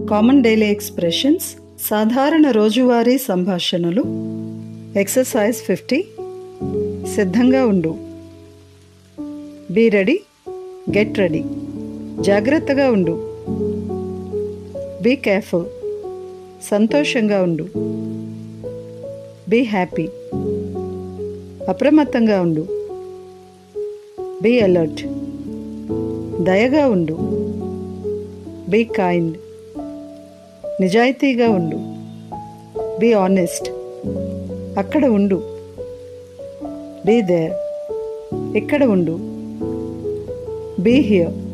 common daily expressions సాధారణ రోజువారీ సంభాషణలు ఎక్సర్సైజ్ ఫిఫ్టీ సిద్ధంగా ఉండు బీ రెడీ గెట్ రెడీ జాగ్రత్తగా ఉండు బీ కేర్ఫుల్ సంతోషంగా ఉండు బీ హ్యాపీ అప్రమత్తంగా ఉండు బీ అలర్ట్ దయగా ఉండు బీ కైండ్ నిజాయితీగా ఉండు బీ ఆనెస్ట్ అక్కడ ఉండు బీ దేర్ ఇక్కడ ఉండు బీ హియర్